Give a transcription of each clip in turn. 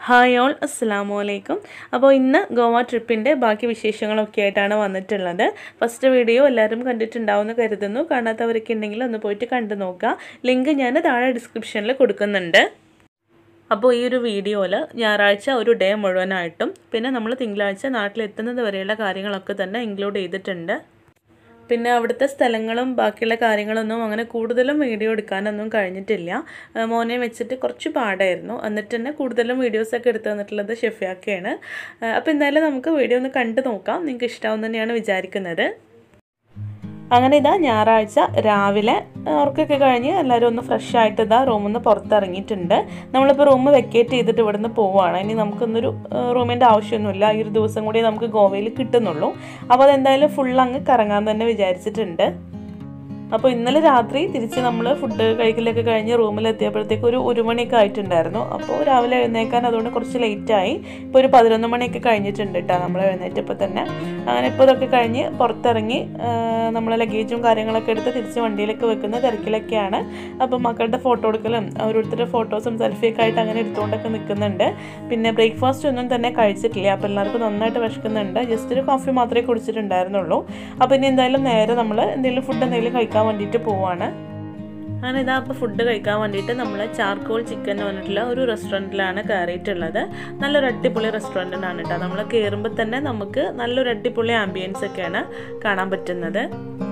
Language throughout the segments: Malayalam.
ഹായ് ഓൾ അസ്സാമു അലൈക്കും അപ്പോൾ ഇന്ന് ഗോവ ട്രിപ്പിൻ്റെ ബാക്കി വിശേഷങ്ങളൊക്കെ ആയിട്ടാണ് വന്നിട്ടുള്ളത് ഫസ്റ്റ് വീഡിയോ എല്ലാവരും കണ്ടിട്ടുണ്ടാവുമെന്ന് കരുതുന്നു കാണാത്തവരൊക്കെ ഉണ്ടെങ്കിൽ ഒന്ന് പോയിട്ട് കണ്ടു നോക്കുക ലിങ്ക് ഞാൻ താഴെ ഡിസ്ക്രിപ്ഷനിൽ കൊടുക്കുന്നുണ്ട് അപ്പോൾ ഈ ഒരു വീഡിയോയിൽ ഞായറാഴ്ച ഒരു ഡേ മുഴുവനായിട്ടും പിന്നെ നമ്മൾ തിങ്കളാഴ്ച നാട്ടിലെത്തുന്നത് വരെയുള്ള കാര്യങ്ങളൊക്കെ തന്നെ ഇൻക്ലൂഡ് ചെയ്തിട്ടുണ്ട് പിന്നെ അവിടുത്തെ സ്ഥലങ്ങളും ബാക്കിയുള്ള കാര്യങ്ങളൊന്നും അങ്ങനെ കൂടുതലും വീഡിയോ എടുക്കാനൊന്നും കഴിഞ്ഞിട്ടില്ല ആ, മോനെ വെച്ചിട്ട് കുറച്ച് പാടായിരുന്നു എന്നിട്ട് തന്നെ കൂടുതലും വീഡിയോസൊക്കെ എടുത്തു തന്നിട്ടുള്ളത് ഷെഫിയാക്കയാണ് അപ്പോൾ എന്തായാലും നമുക്ക് വീഡിയോ ഒന്ന് കണ്ടു നോക്കാം നിങ്ങൾക്ക് ഇഷ്ടമാവും തന്നെയാണ് വിചാരിക്കുന്നത് അങ്ങനെ ഇതാ ഞായറാഴ്ച രാവിലെ ഉറക്കൊക്കെ കഴിഞ്ഞ് എല്ലാവരും ഒന്ന് ഫ്രഷ് ആയിട്ട് ഇതാ റൂമിൽ നിന്ന് പുറത്തിറങ്ങിയിട്ടുണ്ട് നമ്മളിപ്പോൾ റൂം വെക്കേറ്റ് ചെയ്തിട്ട് ഇവിടുന്ന് പോവുകയാണ് ഇനി നമുക്കൊന്നൊരു റൂമിൻ്റെ ആവശ്യമൊന്നുമില്ല ഈ ഒരു ദിവസം കൂടി നമുക്ക് ഗോവയിൽ കിട്ടുന്നുള്ളൂ അപ്പോൾ അതെന്തായാലും ഫുൾ അങ്ങ് കറങ്ങാൻ തന്നെ വിചാരിച്ചിട്ടുണ്ട് അപ്പോൾ ഇന്നലെ രാത്രി തിരിച്ച് നമ്മൾ ഫുഡ് കഴിക്കലൊക്കെ കഴിഞ്ഞ് റൂമിലെത്തിയപ്പോഴത്തേക്ക് ഒരു ഒരു മണിയൊക്കെ ആയിട്ടുണ്ടായിരുന്നു അപ്പോൾ രാവിലെ എഴുന്നേക്കാൻ അതുകൊണ്ട് കുറച്ച് ലേറ്റായി ഇപ്പോൾ ഒരു പതിനൊന്ന് മണിയൊക്കെ കഴിഞ്ഞിട്ടുണ്ട് കേട്ടോ നമ്മൾ എഴുന്നേറ്റപ്പോൾ തന്നെ അങ്ങനെ ഇപ്പോൾ ഇതൊക്കെ കഴിഞ്ഞ് പുറത്തിറങ്ങി നമ്മൾ ലഗേജും കാര്യങ്ങളൊക്കെ എടുത്ത് തിരിച്ച് വണ്ടിയിലേക്ക് വെക്കുന്ന തിരക്കിലൊക്കെയാണ് അപ്പോൾ മക്കളുടെ ഫോട്ടോ എടുക്കലും ഓരോരുത്തരുടെ ഫോട്ടോസും സെൽഫിയൊക്കെ ആയിട്ട് അങ്ങനെ എടുത്തുകൊണ്ടൊക്കെ നിൽക്കുന്നുണ്ട് പിന്നെ ബ്രേക്ക്ഫാസ്റ്റ് ഒന്നും തന്നെ കഴിച്ചിട്ടില്ല അപ്പോൾ എല്ലാവർക്കും നന്നായിട്ട് വിശക്കുന്നുണ്ട് ജസ്റ്റ് ഒരു കോഫി മാത്രമേ കുടിച്ചിട്ടുണ്ടായിരുന്നുള്ളൂ അപ്പോൾ ഇനി എന്തായാലും നേരെ നമ്മൾ എന്തെങ്കിലും ഫുഡ് എന്തെങ്കിലും കഴിക്കാൻ വേണ്ടിയിട്ട് പോവാണ് അങ്ങനെ ഇതാ അപ്പോൾ ഫുഡ് കഴിക്കാൻ വേണ്ടിയിട്ട് നമ്മൾ ചാർക്കോൾ ചിക്കൻ എന്ന് പറഞ്ഞിട്ടുള്ള ഒരു റെസ്റ്റോറൻറ്റിലാണ് കയറിയിട്ടുള്ളത് നല്ലൊരു അടിപൊളി റെസ്റ്റോറൻറ്റിനാണ് കേട്ടോ നമ്മൾ കയറുമ്പോൾ തന്നെ നമുക്ക് നല്ലൊരു അടിപൊളി ആംബിയൻസ് ഒക്കെയാണ് കാണാൻ പറ്റുന്നത്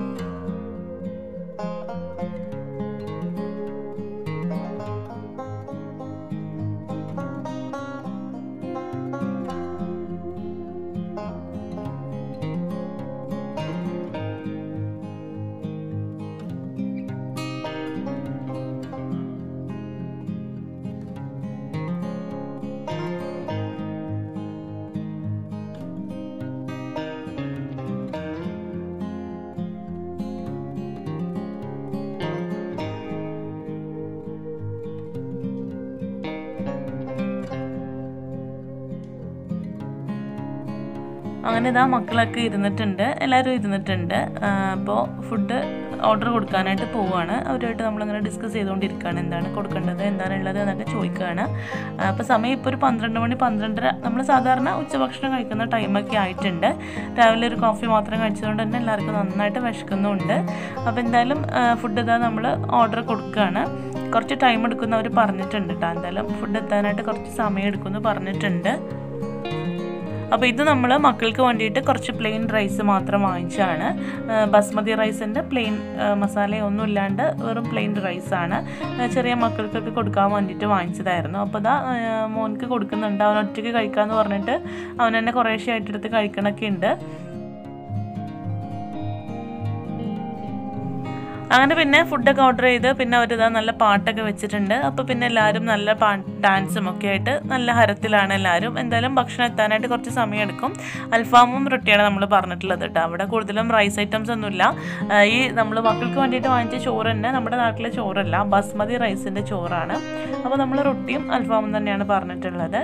അങ്ങനെ ഇതാ മക്കളൊക്കെ ഇരുന്നിട്ടുണ്ട് എല്ലാവരും ഇരുന്നിട്ടുണ്ട് അപ്പോൾ ഫുഡ് ഓർഡർ കൊടുക്കാനായിട്ട് പോവുകയാണ് അവരുമായിട്ട് നമ്മളിങ്ങനെ ഡിസ്കസ് ചെയ്തുകൊണ്ടിരിക്കുകയാണ് എന്താണ് കൊടുക്കേണ്ടത് എന്താണ് ഉള്ളത് എന്നൊക്കെ ചോദിക്കുകയാണ് അപ്പോൾ സമയം ഇപ്പോൾ ഒരു പന്ത്രണ്ട് മണി പന്ത്രണ്ടര നമ്മൾ സാധാരണ ഉച്ചഭക്ഷണം കഴിക്കുന്ന ടൈമൊക്കെ ആയിട്ടുണ്ട് രാവിലെ ഒരു കോഫി മാത്രം കഴിച്ചതുകൊണ്ട് തന്നെ എല്ലാവർക്കും നന്നായിട്ട് വിശക്കുന്നുണ്ട് അപ്പോൾ എന്തായാലും ഫുഡ് ഇതാ നമ്മൾ ഓർഡർ കൊടുക്കുകയാണ് കുറച്ച് ടൈം എടുക്കുന്ന അവർ പറഞ്ഞിട്ടുണ്ട് കേട്ടോ എന്തായാലും ഫുഡ് എത്താനായിട്ട് കുറച്ച് സമയം എടുക്കുമെന്ന് പറഞ്ഞിട്ടുണ്ട് അപ്പോൾ ഇത് നമ്മൾ മക്കൾക്ക് വേണ്ടിയിട്ട് കുറച്ച് പ്ലെയിൻ റൈസ് മാത്രം വാങ്ങിച്ചാണ് ബസ്മതി റൈസിൻ്റെ പ്ലെയിൻ മസാലയൊന്നും ഇല്ലാണ്ട് വെറും പ്ലെയിൻ റൈസാണ് ചെറിയ മക്കൾക്കൊക്കെ കൊടുക്കാൻ വേണ്ടിയിട്ട് വാങ്ങിച്ചതായിരുന്നു അപ്പോൾ ഇതാ മോൻക്ക് കൊടുക്കുന്നുണ്ട് അവൻ ഒറ്റയ്ക്ക് കഴിക്കാമെന്ന് പറഞ്ഞിട്ട് അവൻ തന്നെ കുറേശ്ശെ ആയിട്ട് എടുത്ത് കഴിക്കണമൊക്കെ ഉണ്ട് അങ്ങനെ പിന്നെ ഫുഡൊക്കെ ഓർഡർ ചെയ്ത് പിന്നെ അവർ ഇതാ നല്ല പാട്ടൊക്കെ വെച്ചിട്ടുണ്ട് അപ്പോൾ പിന്നെ എല്ലാവരും നല്ല പാ ഡാൻസും ഒക്കെ ആയിട്ട് നല്ല ഹരത്തിലാണ് എല്ലാവരും എന്തായാലും ഭക്ഷണം എത്താനായിട്ട് കുറച്ച് സമയം എടുക്കും അൽഫാമും റൊട്ടിയാണ് നമ്മൾ പറഞ്ഞിട്ടുള്ളത് കേട്ടോ അവിടെ കൂടുതലും റൈസ് ഐറ്റംസ് ഒന്നുമില്ല ഈ നമ്മൾ മക്കൾക്ക് വേണ്ടിയിട്ട് വാങ്ങിച്ച ചോറ് തന്നെ നമ്മുടെ നാട്ടിലെ ചോറല്ല ബസ്മതി റൈസിൻ്റെ ചോറാണ് അപ്പോൾ നമ്മൾ റൊട്ടിയും അൽഫാമും തന്നെയാണ് പറഞ്ഞിട്ടുള്ളത്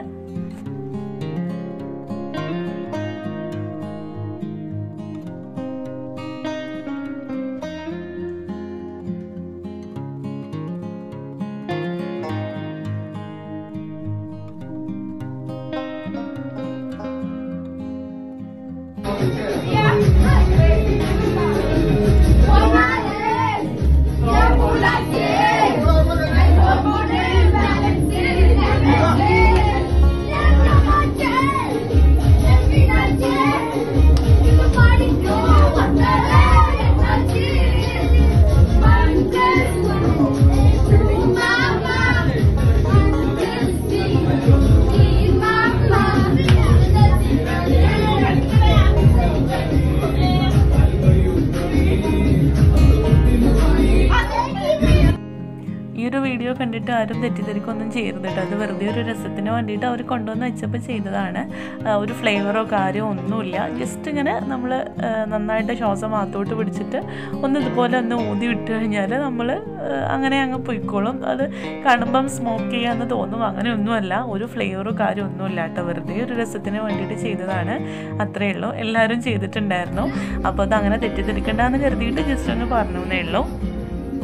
ഈ ഒരു വീഡിയോ കണ്ടിട്ട് ആരും തെറ്റിദ്ധരിക്കൊന്നും ചെയ്യരുത് കേട്ടോ അത് വെറുതെ ഒരു രസത്തിന് വേണ്ടിയിട്ട് അവർ കൊണ്ടുവന്ന് വെച്ചപ്പോൾ ചെയ്തതാണ് ഒരു ഫ്ലേവറോ കാര്യമോ ഒന്നുമില്ല ജസ്റ്റ് ഇങ്ങനെ നമ്മൾ നന്നായിട്ട് ശ്വാസം മാത്രോട്ട് പിടിച്ചിട്ട് ഒന്ന് ഇതുപോലെ ഒന്ന് ഊതി വിട്ട് കഴിഞ്ഞാൽ നമ്മൾ അങ്ങനെ അങ്ങ് പൊയ്ക്കോളും അത് കാണുമ്പം സ്മോക്ക് ചെയ്യാമെന്ന് തോന്നും അങ്ങനെയൊന്നുമല്ല ഒരു ഫ്ലേവറോ കാര്യമോ ഒന്നുമില്ല കേട്ടോ വെറുതെ ഒരു രസത്തിന് വേണ്ടിയിട്ട് ചെയ്തതാണ് അത്രയേ ഉള്ളൂ എല്ലാവരും ചെയ്തിട്ടുണ്ടായിരുന്നു അപ്പോൾ അത് അങ്ങനെ തെറ്റിദ്ധരിക്കണ്ടെന്ന് കരുതിയിട്ട് ജസ്റ്റ് ഒന്ന് പറഞ്ഞു എന്നേ ഉള്ളൂ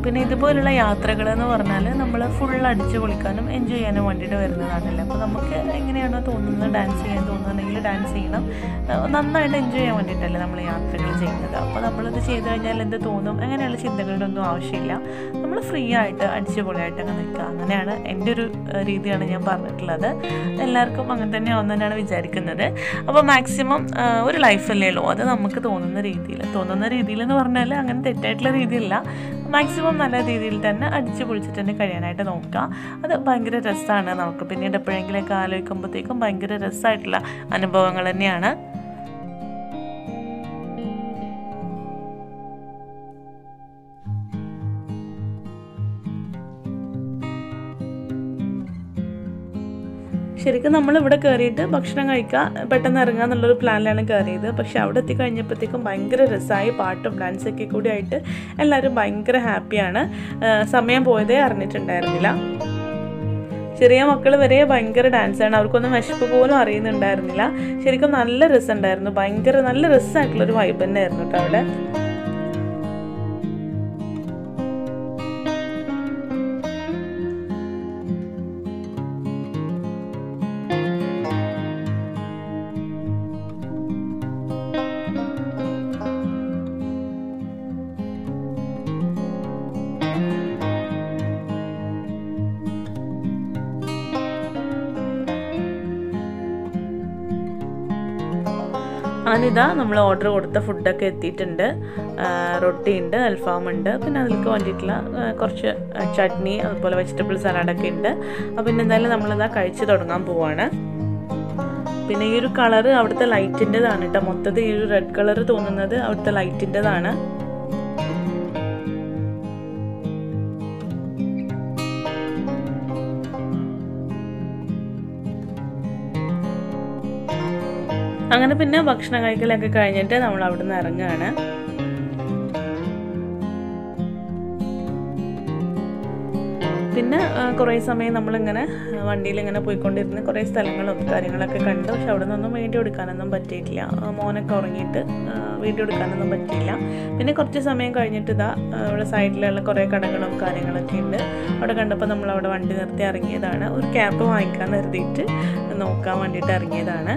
പിന്നെ ഇതുപോലുള്ള യാത്രകൾ എന്ന് പറഞ്ഞാൽ നമ്മൾ ഫുൾ അടിച്ച് പൊളിക്കാനും എൻജോയ് ചെയ്യാനും വേണ്ടിയിട്ട് വരുന്നതാണല്ലോ അപ്പോൾ നമുക്ക് എങ്ങനെയാണോ തോന്നുന്നത് ഡാൻസ് ചെയ്യാൻ തോന്നുന്നുണ്ടെങ്കിൽ ഡാൻസ് ചെയ്യണം ഏഹ് നന്നായിട്ട് എൻജോയ് ചെയ്യാൻ വേണ്ടിയിട്ടല്ലേ നമ്മൾ യാത്രകൾ ചെയ്യുന്നത് അപ്പോൾ നമ്മളിത് ചെയ്ത് കഴിഞ്ഞാൽ എന്ത് തോന്നും അങ്ങനെയുള്ള ചിന്തകളുടെ ഒന്നും ആവശ്യമില്ല നമ്മൾ ഫ്രീ ആയിട്ട് അടിച്ച് പൊളിയായിട്ട് അങ്ങ് നിൽക്കുക അങ്ങനെയാണ് എൻ്റെ ഒരു ഏഹ് രീതിയാണ് ഞാൻ പറഞ്ഞിട്ടുള്ളത് എല്ലാവർക്കും അങ്ങനെ തന്നെയാവും തന്നെയാണ് വിചാരിക്കുന്നത് അപ്പോൾ മാക്സിമം ഒരു ലൈഫല്ലേ ഉള്ളൂ അത് നമുക്ക് തോന്നുന്ന രീതിയിൽ തോന്നുന്ന രീതിയിൽ എന്ന് പറഞ്ഞാൽ അങ്ങനെ തെറ്റായിട്ടുള്ള രീതിയില്ല മാക്സിമം നല്ല രീതിയിൽ തന്നെ അടിച്ച് പൊളിച്ചിട്ട് തന്നെ കഴിയാനായിട്ട് നോക്കുക അത് ഭയങ്കര രസമാണ് നമുക്ക് പിന്നീട് എപ്പോഴെങ്കിലൊക്കെ ആലോചിക്കുമ്പോഴത്തേക്കും ഭയങ്കര രസമായിട്ടുള്ള അനുഭവങ്ങൾ തന്നെയാണ് ശരിക്കും നമ്മൾ ഇവിടെ കയറിയിട്ട് ഭക്ഷണം കഴിക്കുക പെട്ടെന്ന് ഇറങ്ങുക എന്നുള്ളൊരു പ്ലാനിലാണ് കയറിയത് പക്ഷെ അവിടെ എത്തി കഴിഞ്ഞപ്പോഴത്തേക്കും ഭയങ്കര രസമായി പാട്ടും ഡാൻസൊക്കെ കൂടി ആയിട്ട് എല്ലാവരും ഭയങ്കര ഹാപ്പിയാണ് സമയം പോയതേ അറിഞ്ഞിട്ടുണ്ടായിരുന്നില്ല ചെറിയ മക്കൾ വരെ ഭയങ്കര ഡാൻസാണ് അവർക്കൊന്നും വിശപ്പ് പോലും അറിയുന്നുണ്ടായിരുന്നില്ല ശരിക്കും നല്ല രസമുണ്ടായിരുന്നു ഭയങ്കര നല്ല രസമായിട്ടുള്ളൊരു വൈബ് തന്നെയായിരുന്നു കേട്ടോ അവിടെ അങ്ങനിതാ നമ്മൾ ഓർഡർ കൊടുത്ത ഫുഡൊക്കെ എത്തിയിട്ടുണ്ട് റൊട്ടി ഉണ്ട് അൽഫാമുണ്ട് പിന്നെ അതിലേക്ക് വേണ്ടിയിട്ടുള്ള ആ, കുറച്ച് ചട്നി അതുപോലെ വെജിറ്റബിൾ സലാഡൊക്കെ ഉണ്ട് അപ്പോൾ പിന്നെ എന്തായാലും നമ്മളിതാ കഴിച്ച് തുടങ്ങാൻ പോവാണ് പിന്നെ ഈ ഒരു കളറ് അവിടുത്തെ ലൈറ്റിൻ്റെതാണ് കേട്ടോ മൊത്തത്തിൽ ഈ ഒരു റെഡ് കളർ തോന്നുന്നത് അവിടുത്തെ ലൈറ്റിൻ്റെതാണ് അങ്ങനെ പിന്നെ ഭക്ഷണം കഴിക്കലൊക്കെ കഴിഞ്ഞിട്ട് നമ്മൾ അവിടുന്ന് ഇറങ്ങുകയാണ് പിന്നെ ആ, കുറേ സമയം നമ്മളിങ്ങനെ വണ്ടിയിൽ ഇങ്ങനെ പോയിക്കൊണ്ടിരുന്ന് കുറേ സ്ഥലങ്ങളും കാര്യങ്ങളൊക്കെ കണ്ടു പക്ഷെ അവിടെ നിന്നൊന്നും വീഡിയോ എടുക്കാനൊന്നും പറ്റിയിട്ടില്ല ആ, മോനൊക്കെ ഉറങ്ങിയിട്ട് ആ, വീഡിയോ എടുക്കാനൊന്നും പറ്റിയില്ല പിന്നെ കുറച്ച് സമയം കഴിഞ്ഞിട്ട് ഇതാ ആ, ഇവിടെ സൈഡിലുള്ള കുറേ കടകളും കാര്യങ്ങളൊക്കെ ഉണ്ട് അവിടെ കണ്ടപ്പോൾ നമ്മൾ അവിടെ വണ്ടി നിർത്തി ഇറങ്ങിയതാണ് ഒരു ക്യാപ്പ് വാങ്ങിക്കാൻ കരുതിയിട്ട് നോക്കാൻ വേണ്ടിയിട്ട് ഇറങ്ങിയതാണ്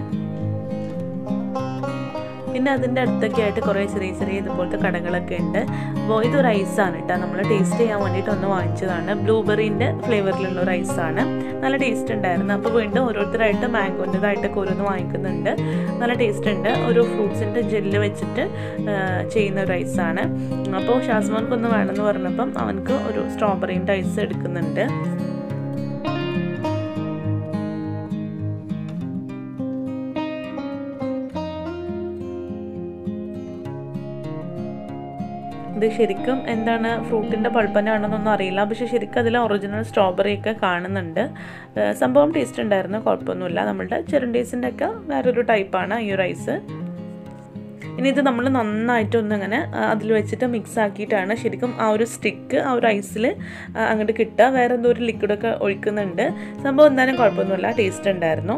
പിന്നെ അതിൻ്റെ അടുത്തൊക്കെ ആയിട്ട് കുറേ ചെറിയ ചെറിയ ഇതുപോലത്തെ കടകളൊക്കെ ഉണ്ട് അപ്പോൾ ഇതൊരു ഐസാണ് കേട്ടോ നമ്മൾ ടേസ്റ്റ് ചെയ്യാൻ വേണ്ടിയിട്ട് ഒന്ന് വാങ്ങിച്ചതാണ് ബ്ലൂബെറീൻ്റെ ഫ്ലേവറിലുള്ള ഒരു ഐസാണ് നല്ല ടേസ്റ്റ് ഉണ്ടായിരുന്നു അപ്പോൾ വീണ്ടും ഓരോരുത്തരായിട്ട് മാംഗോൻ്റെതായിട്ടൊക്കെ ഓരോന്ന് വാങ്ങിക്കുന്നുണ്ട് നല്ല ടേസ്റ്റ് ഉണ്ട് ഒരു ഫ്രൂട്ട്സിൻ്റെ ജെല്ല് വെച്ചിട്ട് ആ, ചെയ്യുന്ന ഒരു ഐസാണ് അപ്പോൾ ഷാസ്മോൻക്ക് ഒന്ന് വേണമെന്ന് പറഞ്ഞപ്പം അവനക്ക് ഒരു സ്ട്രോബെറീൻ്റെ ഐസ് എടുക്കുന്നുണ്ട് ഇത് ശരിക്കും എന്താണ് ഫ്രൂട്ടിൻ്റെ പൾപ്പനാണെന്നൊന്നും അറിയില്ല പക്ഷെ ശരിക്കും അതിൽ ഒറിജിനൽ സ്ട്രോബെറി ഒക്കെ കാണുന്നുണ്ട് ഏഹ് സംഭവം ടേസ്റ്റ് ഉണ്ടായിരുന്നു കുഴപ്പമൊന്നുമില്ല നമ്മളുടെ ചെറുണ്ടീസിൻ്റെ ഒക്കെ വേറൊരു ടൈപ്പാണ് ഈ ഒരു ഐസ് ഇനി ഇത് നമ്മൾ നന്നായിട്ടൊന്ന് ഇങ്ങനെ അതിൽ വെച്ചിട്ട് മിക്സ് ആക്കിയിട്ടാണ് ശരിക്കും ആ ഒരു സ്റ്റിക്ക് ആ ഒരു ഐസിൽ അങ്ങോട്ട് കിട്ടുക വേറെ എന്തോ ഒരു ലിക്വിഡൊക്കെ ഒഴിക്കുന്നുണ്ട് സംഭവം എന്തായാലും കുഴപ്പമൊന്നുമില്ല ടേസ്റ്റ് ഉണ്ടായിരുന്നു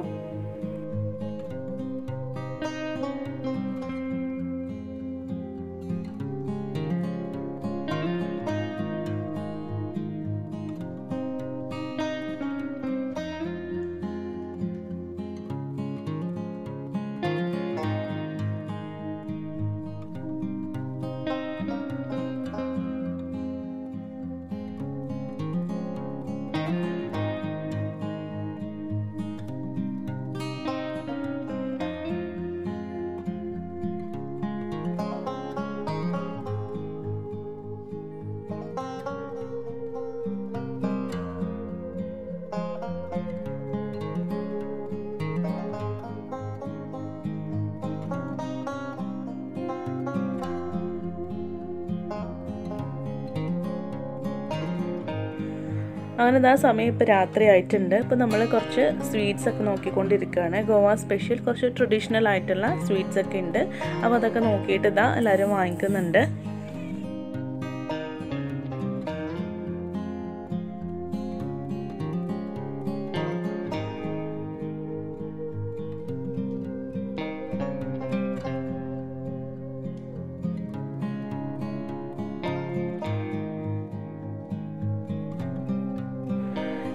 അങ്ങനെ ഇതാ സമയം ഇപ്പോൾ രാത്രി ആയിട്ടുണ്ട് ഇപ്പോൾ നമ്മൾ കുറച്ച് സ്വീറ്റ്സ് ഒക്കെ നോക്കിക്കൊണ്ടിരിക്കുകയാണ് ഗോവ സ്പെഷ്യൽ കുറച്ച് ട്രഡീഷണൽ ആയിട്ടുള്ള സ്വീറ്റ്സ് ഒക്കെ ഉണ്ട് അപ്പോൾ അതൊക്കെ നോക്കിയിട്ട് ഇതാ എല്ലാവരും വാങ്ങിക്കുന്നുണ്ട്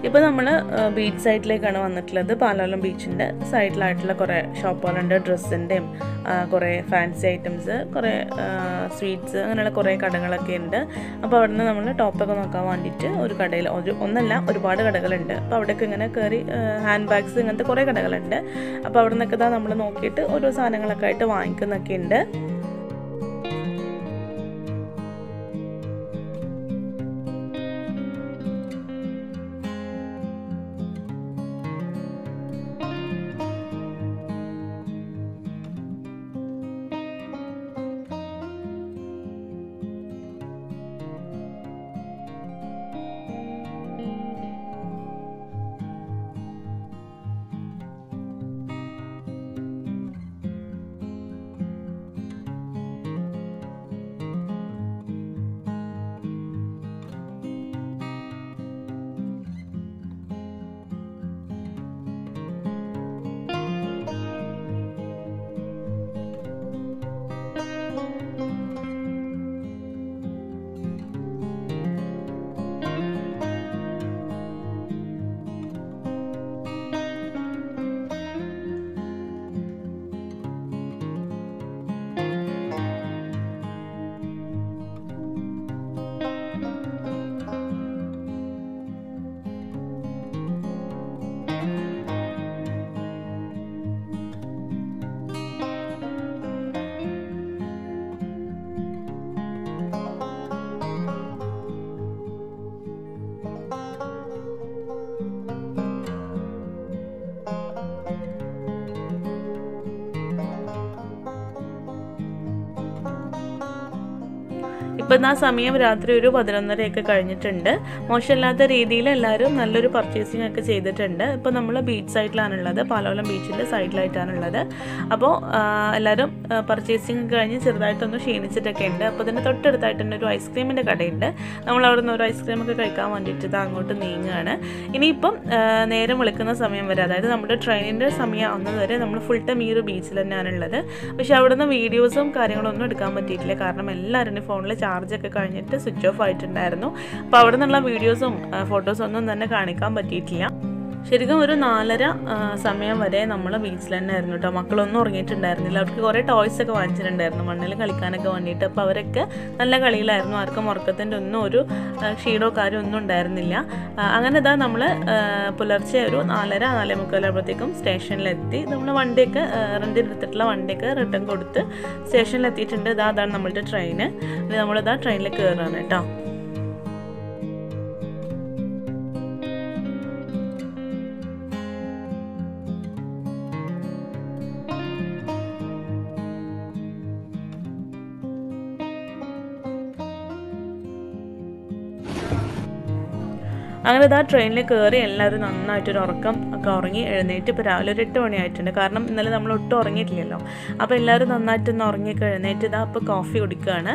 ഇപ്പോൾ നമ്മൾ ബീച്ച് സൈഡിലേക്കാണ് വന്നിട്ടുള്ളത് പാലോലം ബീച്ചിൻ്റെ സൈഡിലായിട്ടുള്ള കുറേ ഷോപ്പുകളുണ്ട് ഡ്രസ്സിൻ്റെയും കുറേ ഫാൻസി ഐറ്റംസ് കുറേ സ്വീറ്റ്സ് അങ്ങനെയുള്ള കുറേ കടകളൊക്കെ ഉണ്ട് അപ്പോൾ അവിടെ നിന്ന് നമ്മൾ ടോപ്പൊക്കെ നോക്കാൻ വേണ്ടിയിട്ട് ഒരു കടയിൽ ഒരു ഒന്നല്ല ഒരുപാട് കടകളുണ്ട് അപ്പോൾ അവിടേക്ക് ഇങ്ങനെ കയറി ഹാൻഡ് ബാഗ്സ് ഇങ്ങനത്തെ കുറേ കടകളുണ്ട് അപ്പോൾ അവിടെ നിന്നൊക്കെ ഇതാ നമ്മൾ നോക്കിയിട്ട് ഓരോ സാധനങ്ങളൊക്കെ ആയിട്ട് വാങ്ങിക്കുന്നൊക്കെ ഉണ്ട് ഇപ്പം ആ സമയം രാത്രി ഒരു പതിനൊന്നരയൊക്കെ കഴിഞ്ഞിട്ടുണ്ട് മോശമില്ലാത്ത രീതിയിൽ എല്ലാവരും നല്ലൊരു പർച്ചേസിംഗ് ഒക്കെ ചെയ്തിട്ടുണ്ട് ഇപ്പോൾ നമ്മൾ ബീച്ച് സൈഡിലാണുള്ളത് പാലോലം ബീച്ചിൻ്റെ സൈഡിലായിട്ടാണുള്ളത് അപ്പോൾ എല്ലാവരും പർച്ചേസിംഗ് കഴിഞ്ഞ് ചെറുതായിട്ടൊന്ന് ക്ഷീണിച്ചിട്ടൊക്കെ ഉണ്ട് അപ്പോൾ ഇതിൻ്റെ തൊട്ടടുത്തായിട്ട് തന്നെ ഒരു ഐസ്ക്രീമിൻ്റെ കടയുണ്ട് നമ്മൾ അവിടെ നിന്ന് ഒരു ഐസ്ക്രീം ഒക്കെ കഴിക്കാൻ വേണ്ടിയിട്ട് ഇത് അങ്ങോട്ട് നീങ്ങുകയാണ് ഇനിയിപ്പം നേരം വിളിക്കുന്ന സമയം വരെ അതായത് നമ്മുടെ ട്രെയിനിൻ്റെ സമയം ആവുന്നത് വരെ നമ്മൾ ഫുൾ ടൈം ഈ ഒരു ബീച്ചിൽ തന്നെയാണുള്ളത് പക്ഷെ അവിടുന്ന് വീഡിയോസും കാര്യങ്ങളും ഒന്നും എടുക്കാൻ പറ്റിയിട്ടില്ല കാരണം എല്ലാവരും ഫോണിൽ ചാർജൊക്കെ കഴിഞ്ഞിട്ട് സ്വിച്ച് ഓഫ് ആയിട്ടുണ്ടായിരുന്നു അപ്പോൾ അവിടെ നിന്നുള്ള വീഡിയോസും ഫോട്ടോസും ഒന്നും തന്നെ കാണിക്കാൻ പറ്റിയിട്ടില്ല ശരിക്കും ഒരു നാലര സമയം വരെ നമ്മൾ ബീച്ചിൽ തന്നെ ആയിരുന്നു കേട്ടോ മക്കളൊന്നും ഉറങ്ങിയിട്ടുണ്ടായിരുന്നില്ല അവർക്ക് കുറേ ടോയ്സ് ഒക്കെ വാങ്ങിച്ചിട്ടുണ്ടായിരുന്നു മണ്ണിൽ കളിക്കാനൊക്കെ വേണ്ടിയിട്ട് അപ്പോൾ അവരൊക്കെ നല്ല കളിയിലായിരുന്നു ആർക്കും ഉറക്കത്തിൻ്റെ ഒന്നും ഒരു ക്ഷീണോ കാര്യം ഒന്നും ഉണ്ടായിരുന്നില്ല അങ്ങനെ ഇതാ നമ്മൾ പുലർച്ചെ ഒരു നാലര നാലേ മുക്കാലാകുമ്പോഴത്തേക്കും സ്റ്റേഷനിലെത്തി നമ്മൾ വണ്ടിയൊക്കെ റെൻ്റ് എടുത്തിട്ടുള്ള വണ്ടിയൊക്കെ റിട്ടേൺ കൊടുത്ത് സ്റ്റേഷനിലെത്തിയിട്ടുണ്ട് ഇതാ അതാണ് നമ്മളുടെ ട്രെയിന് നമ്മളിതാ ട്രെയിനിൽ കയറുകയാണ് കേട്ടോ അങ്ങനെ ഇതാ ട്രെയിനിൽ കയറി എല്ലാവരും നന്നായിട്ടൊരു ഉറക്കം ഒക്കെ ഉറങ്ങി എഴുന്നേറ്റ് ഇപ്പോൾ രാവിലെ ഒരു എട്ട് മണിയായിട്ടുണ്ട് കാരണം ഇന്നലെ നമ്മൾ ഒട്ടും ഉറങ്ങിയിട്ടില്ലല്ലോ അപ്പോൾ എല്ലാവരും നന്നായിട്ടൊന്ന് ഉറങ്ങിയൊക്കെ എഴുന്നേറ്റ് ഇതാ ഇപ്പോൾ കോഫി കുടിക്കുകയാണ്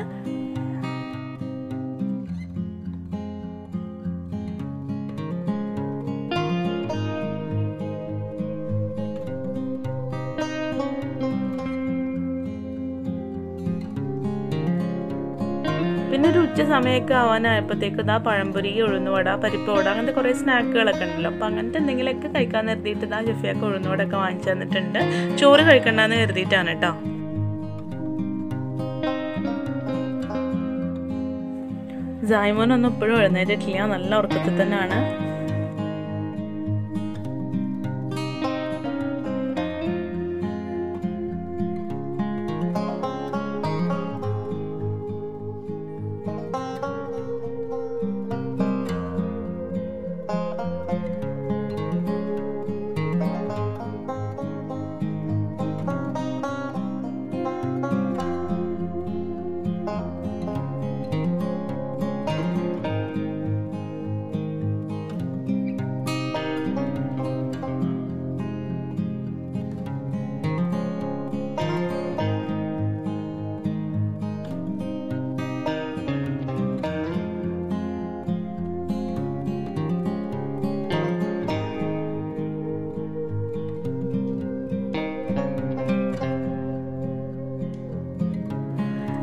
പിന്നെ ഒരു ഉച്ച സമയമൊക്കെ ആവാനായപ്പോഴത്തേക്ക് ഇതാ പഴംപൊരി ഉഴുന്നുവട പരിപ്പുവട അങ്ങനത്തെ കുറേ സ്നാക്കുകളൊക്കെ ഉണ്ടല്ലോ അപ്പോൾ അങ്ങനത്തെ എന്തെങ്കിലുമൊക്കെ കഴിക്കാൻ നിർത്തിയിട്ട് ഇതാ ജഫിയൊക്കെ ഉഴുന്നുവടൊക്കെ വാങ്ങിച്ചു തന്നിട്ടുണ്ട് ചോറ് കഴിക്കണ്ടെന്ന് കരുതിയിട്ടാണ് കേട്ടോ ജായ്മോനൊന്നും ഇപ്പോഴും എഴുന്നേറ്റിട്ടില്ല നല്ല ഉറക്കത്തിൽ തന്നെയാണ്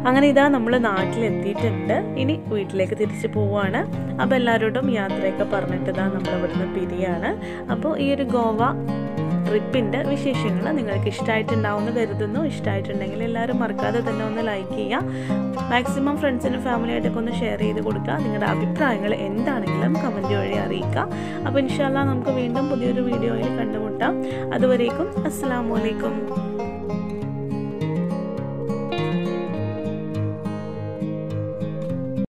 അങ്ങനെ ഇതാ നമ്മൾ നാട്ടിലെത്തിയിട്ടുണ്ട് ഇനി വീട്ടിലേക്ക് തിരിച്ചു പോവുകയാണ് അപ്പോൾ എല്ലാവരോടും യാത്രയൊക്കെ പറഞ്ഞിട്ട് ഇതാ നമ്മൾ ഇവിടുന്ന് പിരിയാണ് അപ്പോൾ ഈ ഒരു ഗോവ ട്രിപ്പിൻ്റെ വിശേഷങ്ങൾ നിങ്ങൾക്ക് ഇഷ്ടമായിട്ടുണ്ടാവുമെന്ന് കരുതുന്നു ഇഷ്ടമായിട്ടുണ്ടെങ്കിൽ എല്ലാവരും മറക്കാതെ തന്നെ ഒന്ന് ലൈക്ക് ചെയ്യുക മാക്സിമം ഫ്രണ്ട്സിനും ഫാമിലിയായിട്ടൊക്കെ ഒന്ന് ഷെയർ ചെയ്ത് കൊടുക്കുക നിങ്ങളുടെ അഭിപ്രായങ്ങൾ എന്താണെങ്കിലും കമൻറ്റ് വഴി അറിയിക്കുക അപ്പോൾ ഇൻഷാല്ല നമുക്ക് വീണ്ടും പുതിയൊരു വീഡിയോയിൽ കണ്ടുമുട്ടാം അതുവരേക്കും അസ്സാം വലൈക്കും